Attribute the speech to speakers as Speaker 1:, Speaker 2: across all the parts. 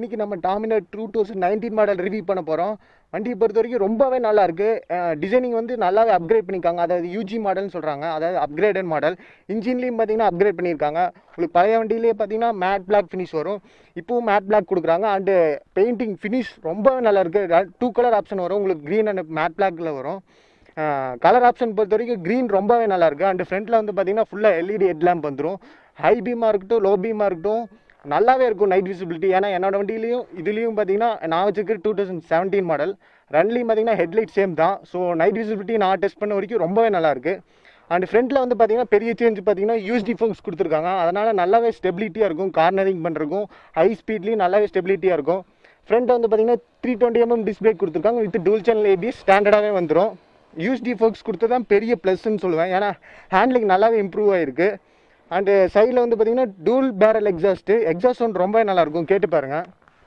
Speaker 1: இன்னைக்கு நம்ம Dominar two thousand nineteen model review பண்ண போகிறோம் வண்டியை பொறுத்த வரைக்கும் ரொம்பவே நல்லா இருக்கு டிசைனிங் வந்து நல்லாவே அப்கிரேட் பண்ணியிருக்காங்க அதாவது யூஜி மாடல்னு சொல்கிறாங்க அதாவது அப்கிரேடட் மாடல் இன்ஜின்லேயும் பார்த்தீங்கன்னா அப்கிரேட் பண்ணியிருக்காங்க உங்களுக்கு பழைய வண்டியிலேயே பார்த்தீங்கன்னா மேட் பிளாக் ஃபினிஷ் வரும் இப்போவும் மேட் பிளாக் கொடுக்குறாங்க அண்டு பெயிண்டிங் ஃபினிஷ் ரொம்பவே நல்லா இருக்கு டூ கலர் ஆப்ஷன் வரும் உங்களுக்கு க்ரீன் அண்ட் மேட் பிளாக்ல வரும் கலர் ஆப்ஷன் பொறுத்த வரைக்கும் க்ரீன் ரொம்பவே நல்லா இருக்கு அண்ட் ஃப்ரண்ட்டில் வந்து பார்த்தீங்கன்னா ஃபுல்லாக எல்இடி ஹெட் லேம்ப் வந்துடும் ஹை பீமாக இருக்கட்டும் லோ பீமாக இருக்கட்டும் நல்லாவே இருக்கும் நைட் விசிபிலிட்டி ஏன்னா என்னோட வண்டியிலையும் இதுலேயும் பார்த்தீங்கன்னா நான் வச்சுருக்க டூ தௌசண்ட் செவன்டீன் மாடல் ரன்லையும் பார்த்தீங்கன்னா ஹெட்லைட் சேம் தான் ஸோ நைட் விசிபிலிட்டி நான் டெஸ்ட் பண்ண வரைக்கும் ரொம்பவே நல்லா இருக்கு அண்ட் ஃப்ரண்ட்டில் வந்து பார்த்தீங்கன்னா பெரிய சேஞ்ச் பார்த்தீங்கன்னா யூஎஸ்டி ஃபோக்ஸ் கொடுத்துருக்காங்க அதனால் நல்லாவே ஸ்டெபிலிட்டியாக இருக்கும் கார்னரிங் பண்ணுறக்கும் ஹை ஸ்பீட்லேயும் நல்லாவே ஸ்டெபிலிட்டியாக இருக்கும் ஃப்ரண்ட் வந்து பார்த்தீங்கன்னா த்ரீ டுவெண்ட்டி எம்எம் டிஸ்பிளே கொடுத்துருக்காங்க வித் டூல் சேனல் ஏபிஎஸ் ஸ்டாண்டர்டாகவே வந்துடும் யூஎஸ்டி ஃபோக்ஸ் கொடுத்து தான் பெரிய ப்ளஸ்ன்னு சொல்லுவேன் ஏன்னா ஹேண்ட்லிங் நல்லாவே இம்ப்ரூவ் ஆகிருக்கு அண்டு சைடில் வந்து பார்த்தீங்கன்னா dual barrel exhaust exhaust sound ரொம்பவே நல்லாயிருக்கும் கேட்டு பாருங்கள்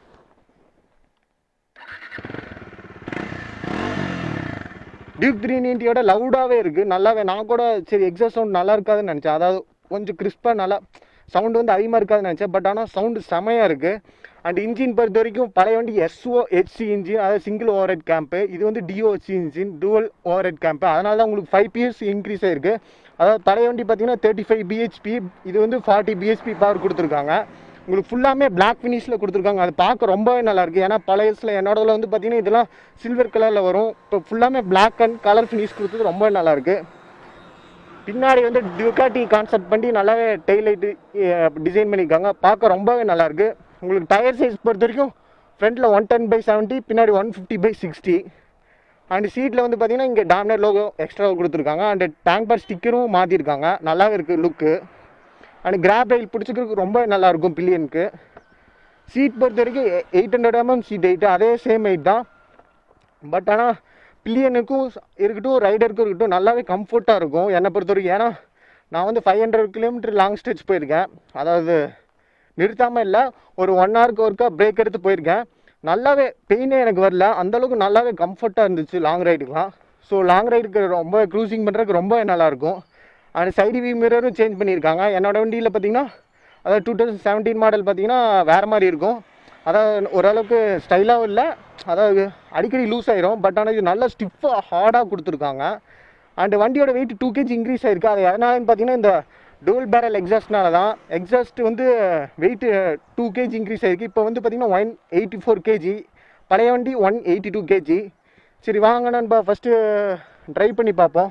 Speaker 1: டியூக் த்ரீ நைன்ட்டியோட லவுடாகவே இருக்குது நல்லாவே நான் கூட சரி எக்ஸாஸ்ட் சவுண்ட் நல்லா இருக்காதுன்னு நினச்சேன் அதாவது கொஞ்சம் கிறிஸ்பாக நல்லா சவுண்டு வந்து அதிகமாக இருக்காதுன்னு நினச்சேன் பட் ஆனால் சவுண்டு செமையாக இருக்குது அண்ட் இன்ஜின் பொறுத்த வரைக்கும் பழைய வண்டி எஸ்ஓ ஹெச்சி இன்ஜின் அதாவது சிங்கிள் ஓவர் ஹெட் கேம்ப்பு இது வந்து DOHC engine dual over head cam அதனால தான் உங்களுக்கு ஃபைவ் பிஎஸ் இன்க்ரீஸ் ஆயிருக்கு அதாவது பழைய வண்டி பார்த்தீங்கன்னா தேர்ட்டி ஃபைவ் பிஹெச்பி இது வந்து ஃபார்ட்டி பிஹெச்பி பவர் கொடுத்துருக்காங்க உங்களுக்கு ஃபுல்லாமே பிளாக் ஃபினிஷில் கொடுத்துருக்காங்க அது பார்க்க ரொம்பவே நல்லாயிருக்கு ஏன்னா பழையசில் என்னோடதுல வந்து பார்த்தீங்கன்னா இதெல்லாம் சில்வர் கலரில் வரும் இப்போ ஃபுல்லாமே பிளாக் அண்ட் கலர் ஃபினிஷ் கொடுத்தது ரொம்பவே நல்லாயிருக்கு பின்னாடி வந்து டுக்காட்டி கான்செப்ட் பண்ணி நல்லாவே டெய்ல் லைட்டு டிசைன் பண்ணியிருக்காங்க பார்க்க ரொம்பவே நல்லாயிருக்கு உங்களுக்கு டயர் சைஸ் பொறுத்த வரைக்கும் ஃப்ரண்ட்டில் ஒன் டென் பை செவன்ட்டி பின்னாடி one fifty by sixty and சீட்டில் வந்து பார்த்தீங்கன்னா இங்கே டாமினர் லோகோ எக்ஸ்ட்ரா கொடுத்துருக்காங்க அண்ட் டேங்க் பார் ஸ்டிக்கரும் மாற்றிருக்காங்க நல்லாவே இருக்குது லுக்கு அண்ட் கிராப் ரயில் பிடிச்சிக்கிறதுக்கு ரொம்ப நல்லாயிருக்கும் பில்லியனுக்கு சீட் பொறுத்த வரைக்கும் eight hundred mm seat eight அதே சேம் எயிட் தான் பட் ஆனால் பில்லியனுக்கும் இருக்கட்டும் ரைடருக்கும் இருக்கட்டும் நல்லாவே கம்ஃபர்ட்டாக இருக்கும் என்னை பொறுத்த வரைக்கும் ஏன்னா நான் வந்து five hundred kilometre long stretch போயிருக்கேன் அதாவது நிறுத்தாமல் இல்லை ஒரு ஒன் ஹவருக்கு ஒருக்கா பிரேக் எடுத்து போயிருக்கேன் நல்லாவே பெயினே எனக்கு வரல அந்தளவுக்கு நல்லாவே கம்ஃபர்ட்டாக இருந்துச்சு லாங் ரைடுக்குலாம் ஸோ லாங் ரைடுக்கு ரொம்ப க்ரூசிங் பண்ணுறதுக்கு ரொம்ப நல்லாயிருக்கும் அண்ட் சைடு வியூ மிரரும் சேஞ்ச் பண்ணியிருக்காங்க என்னோட வண்டியில் பார்த்தீங்கன்னா அதாவது டூ தௌசண்ட் செவன்டீன் மாடல் பார்த்தீங்கன்னா வேறு மாதிரி இருக்கும் அதாவது ஓரளவுக்கு ஸ்டைலாகவும் இல்லை அதாவது அடிக்கடி லூஸ் ஆயிரும் பட் ஆனால் இது நல்லா ஸ்டிஃபாக ஹார்டாக கொடுத்துருக்காங்க அண்ட் வண்டியோட வெயிட் டூ கேஜி இன்க்ரீஸ் ஆயிருக்கு அது எதனாலன்னு பார்த்தீங்கன்னா இந்த டூல் பேரல் எக்ஸாஸ்ட்னால தான் எக்ஸாஸ்ட் வந்து வெயிட் டூ கேஜி இன்க்ரீஸ் ஆயிருக்கு இப்போ வந்து பார்த்தீங்கன்னா ஒன் எயிட்டி ஃபோர் கேஜி பழைய வண்டி ஒன் எயிட்டி டூ கேஜி சரி வாங்க நண்பா ஃபஸ்ட்டு ட்ரை பண்ணி பார்ப்போம்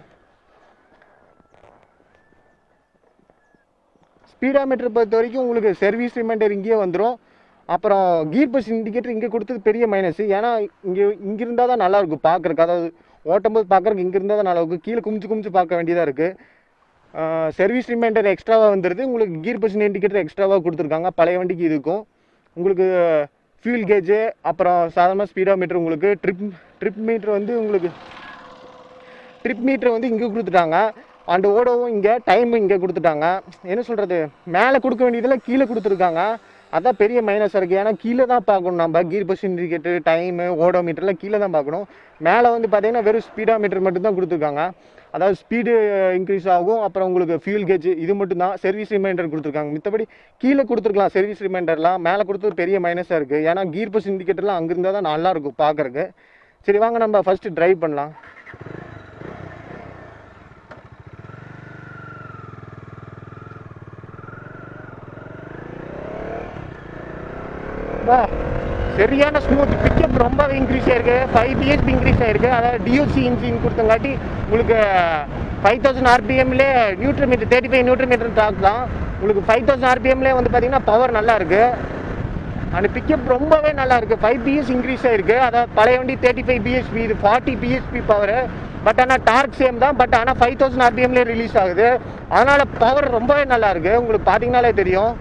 Speaker 1: ஸ்பீடாமீட்டர் பொறுத்த வரைக்கும் உங்களுக்கு சர்வீஸ் ரிமைண்டர் இங்கேயே வந்துடும் அப்புறம் கீர் பஸ் இண்டிகேட்டர் இங்கே கொடுத்தது பெரிய மைனஸ் ஏன்னா இங்கே இங்கே இருந்தால் தான் நல்லாயிருக்கும் பார்க்குறக்கு அதாவது ஓட்டும்போது பார்க்குறக்கு இங்கே இருந்தால் தான் நல்லாயிருக்கும் கீழே குமிச்சு குமிச்சு பார்க்க வேண்டியதாக இருக்குது சர்வீஸ் ரிமைண்டர் எக்ஸ்ட்ராவாக வந்துடுது உங்களுக்கு கீர் பஸ் இண்டிகேட்டர் எக்ஸ்ட்ராவாக கொடுத்துருக்காங்க பழைய வண்டிக்கு இதுக்கும் உங்களுக்கு ஃபியூல் கேஜு அப்புறம் சாதாரணமாக ஸ்பீடோமீட்டர் உங்களுக்கு ட்ரிப் ட்ரிப் மீட்டர் வந்து உங்களுக்கு ட்ரிப் மீட்டர் வந்து இங்கே கொடுத்துட்டாங்க அண்ட் ஓடவும் இங்கே டைமும் இங்கே கொடுத்துட்டாங்க என்ன சொல்கிறது மேலே கொடுக்க வேண்டியதில் கீழே கொடுத்துருக்காங்க அதான் பெரிய மைனஸாக இருக்குது ஏன்னா கீழே தான் பார்க்கணும் நம்ம கீர் பஸ் இண்டிகேட்டர் டைமு ஓடோமீட்டர்லாம் கீழே தான் பார்க்கணும் மேலே வந்து பார்த்தீங்கன்னா வெறும் ஸ்பீடோமீட்டர் மட்டும் தான் கொடுத்துருக்காங்க அதாவது ஸ்பீடு இன்க்ரீஸ் ஆகும் அப்புறம் உங்களுக்கு ஃபியூல் கேஜ் இது மட்டும் தான் சர்வீஸ் ரிமைண்டர் கொடுத்துருக்காங்க மித்தபடி கீழே கொடுத்துருக்கலாம் சர்வீஸ் ரிமைண்டர்லாம் மேலே கொடுத்தது பெரிய மைனஸாக இருக்குது ஏன்னா கீர் பஸ் இண்டிகேட்டர்லாம் அங்கே இருந்தால் தான் நல்லாயிருக்கும் பார்க்குறக்கு சரி வாங்க நம்ம ஃபஸ்ட்டு ட்ரைவ் பண்ணலாம் சரியான ஸ்மூத் பிக்கப் ரொம்ப இன்க்ரீஸ் ஆயிருக்கு ஃபைவ் பிஹெச்பி இன்க்ரீஸ் ஆயிருக்கு அதாவது டியூசி இன்ஜின் கொடுத்தங்காட்டி உங்களுக்கு ஃபைவ் தௌசண்ட் ஆர்பிஎம்லே neutral meter thirty five neutral meter torque தான் உங்களுக்கு ஃபைவ் தௌசண்ட் ஆர்பிஎம்லே வந்து பார்த்தீங்கன்னா பவர் நல்லா இருக்கு அந்த பிக்கப் ரொம்பவே நல்லா இருக்கு ஃபைவ் பிஎஸ் இன்க்ரீஸ் ஆயிருக்கு அதாவது பழைய வண்டி தேர்ட்டி ஃபைவ் பிஹெச்பி இது ஃபார்ட்டி பிஹெச்பி பவர் பட் ஆனால் டார்க் சேம் தான் பட் ஆனால் ஃபைவ் தௌசண்ட் ஆர்பிஎம்லேயே ரிலீஸ் ஆகுது அதனால பவர் ரொம்பவே நல்லா இருக்கு உங்களுக்கு பார்த்தீங்கனாலே தெரியும்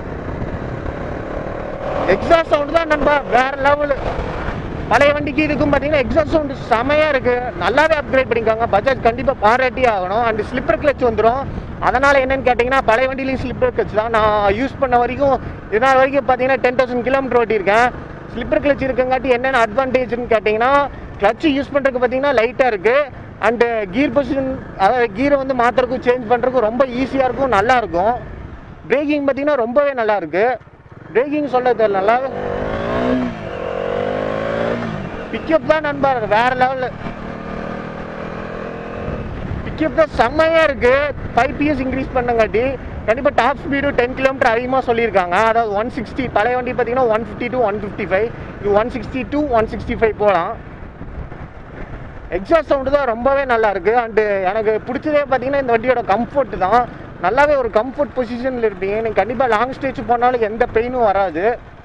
Speaker 1: எக்ஸாஸ்ட் சவுண்ட் தான் நம்ம வேற லெவலு பழைய வண்டிக்கு இதுக்கும் பார்த்தீங்கன்னா எக்ஸாஸ்ட் சவுண்ட் செமையாக இருக்குது நல்லாவே அப்கிரேட் பண்ணியிருக்காங்க பஜாஜ் கண்டிப்பாக பாராட்டி ஆகணும் அண்ட் ஸ்லிப்பர் கிளச் வந்துடும் அதனால் என்னன்னு கேட்டிங்கன்னா பழைய வண்டியிலையும் ஸ்லிப்பர் கிளச் தான் நான் யூஸ் பண்ண வரைக்கும் இதனால் வரைக்கும் பார்த்தீங்கன்னா டென் தௌசண்ட் கிலோமீட்டர் ஓட்டியிருக்கேன் ஸ்லிப்பர் கிளச் இருக்கங்காட்டி என்னென்ன அட்வான்டேஜ்னு கேட்டிங்கன்னா கிளச்சு யூஸ் பண்ணுறதுக்கு பார்த்தீங்கன்னா லைட்டாக இருக்குது அண்டு கீர் பொசிஷன் அதாவது கீரை வந்து மாற்றுறதுக்கும் சேஞ்ச் பண்ணுறதுக்கும் ரொம்ப ஈஸியாக இருக்கும் நல்லாயிருக்கும் பிரேக்கிங் பார்த்தீங்கன்னா ரொம்பவே நல்லா இருக்கு பிரேக்கிங் சொல்ல தெரியல நல்லா பிக்கப் தான் நண்பா வேற லெவலில் பிக்கப் தான் செம்மையாக இருக்கு ஃபைவ் பிஎஸ் இன்க்ரீஸ் பண்ணங்காட்டி கண்டிப்பாக டாப் ஸ்பீடு டென் கிலோமீட்டர் அதிகமாக சொல்லியிருக்காங்க அதாவது ஒன் சிக்ஸ்டி பழைய வண்டி பார்த்தீங்கன்னா one fifty to one fifty five இது one sixty to one sixty five போகலாம் எக்ஸாஸ்ட் சவுண்டு தான் ரொம்பவே நல்லா இருக்கு அண்டு எனக்கு பிடிச்சதே பார்த்தீங்கன்னா இந்த வண்டியோட கம்ஃபர்ட் தான் நல்லாவே ஒரு கம்ஃபர்ட் பொசிஷனில் இருப்பீங்க நீங்கள் கண்டிப்பாக லாங் ஸ்டேஜ் போனாலும் எந்த பெயினும் வராது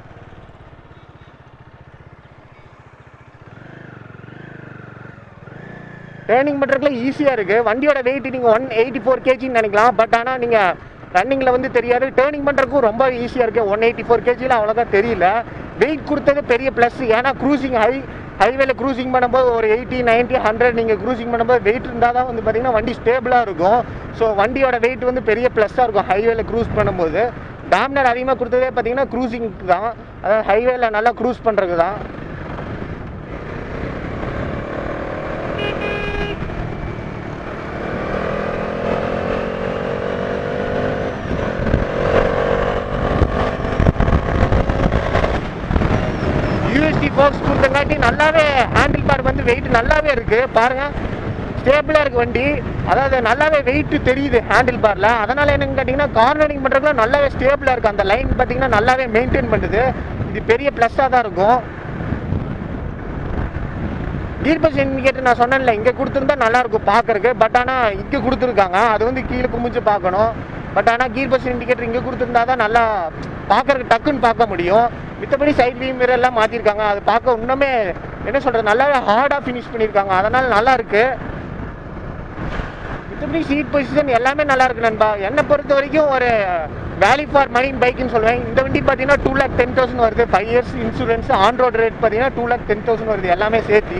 Speaker 1: டேர்னிங் பண்ணுறதுக்குலாம் ஈஸியாக இருக்குது வண்டியோட வெயிட் நீங்கள் ஒன் எயிட்டி ஃபோர் கேஜின்னு நினைக்கலாம் பட் ஆனால் நீங்கள் ரன்னிங்கில் வந்து தெரியாது டேர்னிங் பண்ணுறதுக்கும் ரொம்ப ஈஸியாக இருக்குது ஒன் எயிட்டி ஃபோர் கேஜியில் அவ்வளோக்கா தெரியல வெயிட் கொடுத்தது பெரிய ப்ளஸ் ஏன்னா க்ரூசிங் ஹை ஹைவேல க்ரூசிங் பண்ணும்போது ஒரு எயிட்டி நைன்ட்டி ஹண்ட்ரட் நீங்கள் க்ரூசிங் பண்ணும்போது வெயிட் இருந்தால் தான் வந்து பார்த்தீங்கன்னா வண்டி ஸ்டேபிளாக இருக்கும் ஸோ வண்டியோட வெயிட் வந்து பெரிய ப்ளஸ்ஸாக இருக்கும் ஹைவேல க்ரூஸ் பண்ணும்போது டாமினர் அதிகமாக கொடுத்ததே பார்த்தீங்கன்னா க்ரூசிங்க்கு தான் அதாவது ஹைவேல நல்லா க்ரூஸ் பண்ணுறதுக்கு தான் யூஎஸ்டி ஃபோக்ஸ் கொடுத்தங்காட்டி நல்லாவே ஹேண்டில் பார் வந்து வெயிட் நல்லாவே இருக்கு பாருங்க ஸ்டேபிளாக இருக்கு வண்டி அதாவது நல்லாவே வெயிட் தெரியுது ஹேண்டில் பார்ல அதனால என்னன்னு கேட்டிங்கன்னா கார்னரிங் பண்ணுறதுக்குலாம் நல்லாவே ஸ்டேபிளாக இருக்கு அந்த லைன் பார்த்தீங்கன்னா நல்லாவே மெயின்டைன் பண்ணுது இது பெரிய ப்ளஸ்ஸாக தான் இருக்கும் கீர் பஸ் இண்டிகேட்டர் நான் சொன்னேன்ல இங்கே கொடுத்துருந்தா நல்லா இருக்கும் பார்க்கறக்கு பட் ஆனால் இங்கே கொடுத்துருக்காங்க அது வந்து கீழே குமிஞ்சு பார்க்கணும் பட் ஆனால் கீர் பஸ் இண்டிகேட்டர் இங்கே கொடுத்துருந்தா தான் நல்லா பார்க்கறக்கு டக்குன்னு பார்க்க முடியும் மித்தபடி சைட் வியூ மிரர் எல்லாம் மாற்றிருக்காங்க அது பார்க்க இன்னுமே என்ன சொல்கிறது நல்லாவே ஹார்டாக ஃபினிஷ் பண்ணியிருக்காங்க அதனால் நல்லா இருக்கு மித்தபடி சீட் பொசிஷன் எல்லாமே நல்லா இருக்கு நண்பா என்னை பொறுத்த வரைக்கும் ஒரு வேல்யூ ஃபார் மணி பைக்குன்னு சொல்லுவேன் இந்த வண்டி பார்த்தீங்கன்னா டூ லேக் டென் தௌசண்ட் வருது five years insurance on road rate பார்த்தீங்கன்னா டூ லேக் டென் தௌசண்ட் வருது எல்லாமே சேர்த்து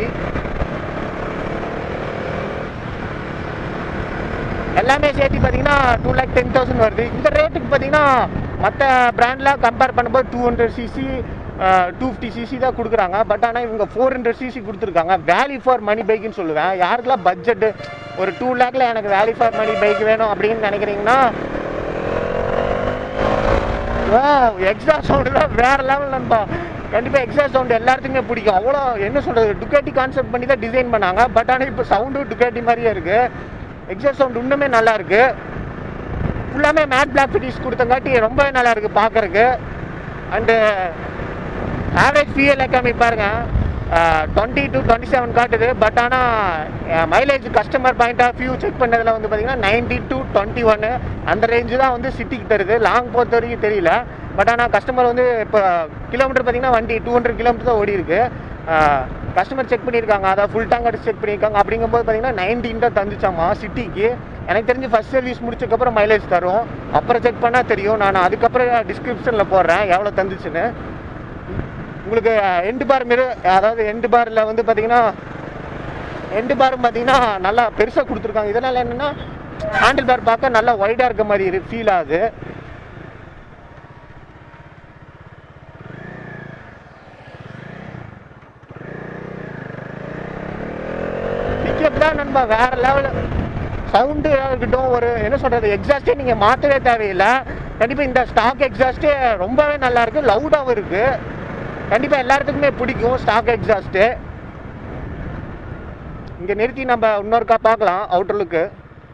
Speaker 1: எல்லாமே சேர்த்து பார்த்தீங்கன்னா டூ லேக் டென் தௌசண்ட் வருது இந்த ரேட்டுக்கு பார்த்தீங்கன்னா மற்ற பிராண்ட்லாம் கம்பேர் பண்ணும்போது two hundred CC two fifty CC தான் கொடுக்குறாங்க பட் ஆனால் இவங்க ஃபோர் ஹண்ட்ரட் சிசி கொடுத்துருக்காங்க வேல்யூ ஃபார் மணி பைக்குன்னு சொல்லுவேன் யாருக்கெல்லாம் பட்ஜெட்டு ஒரு டூ லேக்கில் எனக்கு வேல்யூ ஃபார் மணி பைக் வேணும் அப்படின்னு நினைக்கிறீங்கன்னா ஓ எக்ஸாஸ்ட் சவுண்டு தான் வேற லெவல் நண்பா கண்டிப்பாக எக்ஸாஸ்ட் சவுண்ட் எல்லாத்துக்குமே பிடிக்கும் அவ்வளோ என்ன சொல்கிறது டுக்கேட்டி கான்செப்ட் பண்ணி தான் டிசைன் பண்ணாங்க பட் ஆனால் இப்போ சவுண்டும் டுக்கேட்டி மாதிரியே இருக்குது எக்ஸாஸ்ட் சவுண்ட் இன்னுமே நல்லா இருக்கு ஃபுல்லாமே மேட் பிளாக் ஃபிட்டிஷ் கொடுத்தங்காட்டி ரொம்பவே நல்லா இருக்கு பார்க்கறக்கு அண்டு ஆவரேஜ் ஃபியூல் எக்காமி பாருங்க டுவெண்ட்டி டு டுவெண்ட்டி செவன் காட்டுது பட் ஆனால் mileage customer point of view check பண்ணதில் வந்து பார்த்தீங்கன்னா நைன்டி டு டுவெண்ட்டி ஒன்று அந்த ரேஞ்சு தான் வந்து சிட்டிக்கு தருது லாங் பொறுத்த வரைக்கும் தெரியல பட் ஆனால் கஸ்டமர் வந்து இப்போ கிலோமீட்டர் பார்த்தீங்கன்னா வண்டி டூ ஹண்ட்ரட் கிலோமீட்டர் தான் ஓடி இருக்கு கஸ்டமர் செக் பண்ணியிருக்காங்க அதாவது ஃபுல் டேங்க் அடிச்சு செக் பண்ணியிருக்காங்க அப்படிங்கும்போது பார்த்தீங்கன்னா நைன்டீன் தான் தந்துச்சாமா சிட்டிக்கு எனக்கு தெரிஞ்சு ஃபர்ஸ்ட் சர்வீஸ் முடிச்சதுக்கப்புறம் மைலேஜ் தரும் அப்புறம் செக் பண்ணால் தெரியும் நான் அதுக்கப்புறம் டிஸ்கிரிப்ஷனில் போடுறேன் எவ்வளோ தந்துச்சுன்னு உங்களுக்கு எண்டு பார் மிரு அதாவது எண்டு பாரில் வந்து பார்த்தீங்கன்னா எண்டு பாரும் பார்த்தீங்கன்னா நல்லா பெருசாக கொடுத்துருக்காங்க இதனால் என்னென்னா ஹேண்டில் பார் பார்க்க நல்லா ஒய்டாக இருக்க மாதிரி ஃபீல் ஆகுது பிக்கப் தான் நண்பா வேற லெவல் சவுண்டு இருக்கட்டும் ஒரு என்ன சொல்றது எக்ஸாஸ்டே நீங்கள் மாற்றவே தேவையில்லை கண்டிப்பாக இந்த ஸ்டாக் எக்ஸாஸ்டே ரொம்பவே நல்லா இருக்கு லவுடாகவும் இருக்கு கண்டிப்பாக எல்லாத்துக்குமே பிடிக்கும் ஸ்டாக் எக்ஸாஸ்ட்டு இங்கே நிறுத்தி நம்ம இன்னொருக்கா பார்க்கலாம் அவுட்டர் லுக்கு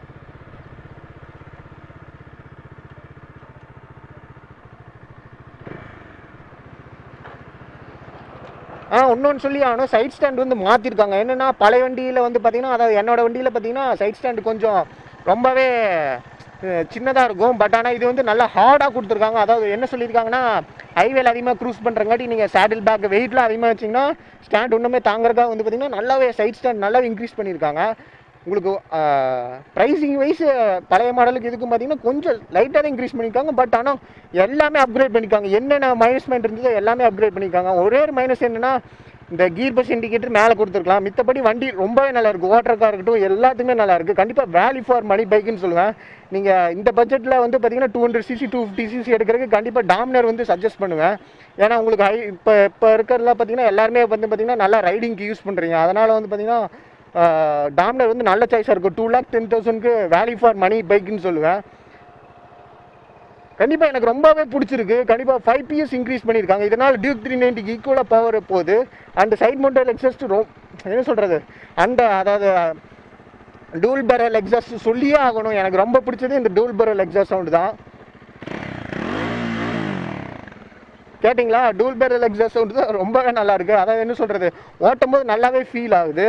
Speaker 1: ஆ இன்னொன்று சொல்லி ஆகணும் சைட் ஸ்டாண்ட் வந்து மாற்றிருக்காங்க என்னென்னா பழைய வண்டியில் வந்து பார்த்தீங்கன்னா அதாவது என்னோட வண்டியில் பார்த்தீங்கன்னா சைட் ஸ்டாண்டு கொஞ்சம் ரொம்பவே சின்னதாக இருக்கும் பட் ஆனால் இது வந்து நல்லா ஹார்டாக கொடுத்துருக்காங்க அதாவது என்ன சொல்லியிருக்காங்கன்னா ஹைவேல அதிகமாக க்ரூஸ் பண்ணுறங்காட்டி நீங்கள் சேடில் பேக் வெயிட்லாம் அதிகமாக வச்சிங்கன்னா ஸ்டாண்ட் இன்னுமே தாங்குறதுக்காக வந்து பார்த்தீங்கன்னா நல்லாவே சைட் ஸ்டாண்ட் நல்லாவே இன்க்ரீஸ் பண்ணியிருக்காங்க உங்களுக்கு ப்ரைஸிங் வைஸ் பழைய மாடலுக்கு இதுக்கும் பார்த்தீங்கன்னா கொஞ்சம் லைட்டாக தான் இன்க்ரீஸ் பண்ணியிருக்காங்க பட் ஆனால் எல்லாமே அப்கிரேட் பண்ணியிருக்காங்க என்னென்ன மைனஸ் பாயிண்ட் இருந்ததோ எல்லாமே அப்கிரேட் பண்ணியிருக்காங்க ஒரே ஒரு மைனஸ் என்னன்னா இந்த கீர் பஸ் இண்டிகேட்டர் மேலே கொடுத்துருக்கலாம் மித்தபடி வண்டி ரொம்பவே நல்லா இருக்குது ஓட்டுறக்கா இருக்கட்டும் எல்லாத்துக்குமே நல்லா இருக்குது கண்டிப்பாக வேல்யூ ஃபார் மணி பைக்குன்னு சொல்லுவேன் நீங்கள் இந்த பட்ஜெட்டில் வந்து பார்த்தீங்கன்னா two hundred CC two fifty CC எடுக்கிறதுக்கு கண்டிப்பாக டாமினர் வந்து சஜஸ்ட் பண்ணுவேன் ஏன்னா உங்களுக்கு ஹை இப்போ இப்போ இருக்கிறதுல பார்த்தீங்கன்னா எல்லாருமே வந்து பார்த்தீங்கன்னா நல்லா ரைடிங்க்கு யூஸ் பண்ணுறீங்க அதனால் வந்து பார்த்தீங்கன்னா டாமினர் வந்து நல்ல சாய்ஸாக இருக்கும் டூ லேக் டென் தௌசண்ட்க்கு வேல்யூ ஃபார் மணி பைக்குன்னு சொல்லுவேன் கண்டிப்பாக எனக்கு ரொம்பவே பிடிச்சிருக்கு கண்டிப்பாக ஃபைவ் பிஎஸ் இன்க்ரீஸ் பண்ணியிருக்காங்க இதனால் டியூக் த்ரீ நைன்ட்டிக்கு ஈக்குவலாக பவர் போகுது அண்ட் சைட் மவுண்டட் எக்ஸஸ்ட் ரொ என்ன சொல்கிறது அந்த அதாவது டூல் பேரல் எக்ஸாஸ்ட் சொல்லியே ஆகணும் எனக்கு ரொம்ப பிடிச்சது இந்த டூல் பேரல் எக்ஸாஸ்ட் சவுண்டு தான் கேட்டிங்களா டூல் பேரல் எக்ஸாஸ்ட் சவுண்டு தான் ரொம்பவே நல்லா இருக்கு அதாவது என்ன சொல்கிறது ஓட்டும் போது நல்லாவே ஃபீல் ஆகுது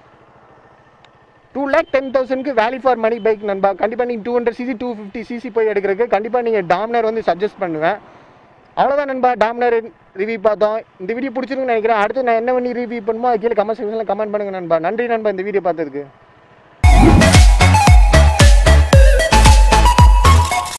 Speaker 1: டூ லேக் டென் தௌசண்ட்க்கு வேல்யூ ஃபார் மணி பைக் நண்பா கண்டிப்பாக நீங்கள் two hundred CC two fifty CC போய் எடுக்கிறதுக்கு கண்டிப்பாக நீங்கள் டாமினர் வந்து சஜஸ்ட் பண்ணுவேன் அவ்வளோதான் நண்பா டாமினர் ரிவ்யூ பார்த்தோம் இந்த வீடியோ பிடிச்சிருக்குன்னு நினைக்கிறேன் அடுத்து நான் என்ன பண்ணி ரிவ்யூ பண்ணுமோ அது கீழே கமெண்ட் செக்ஷனில் கமெண்ட் பண்ணுங்க நண்பா நன்றி நண்பா இந்த வீடியோ பார்த்ததுக்கு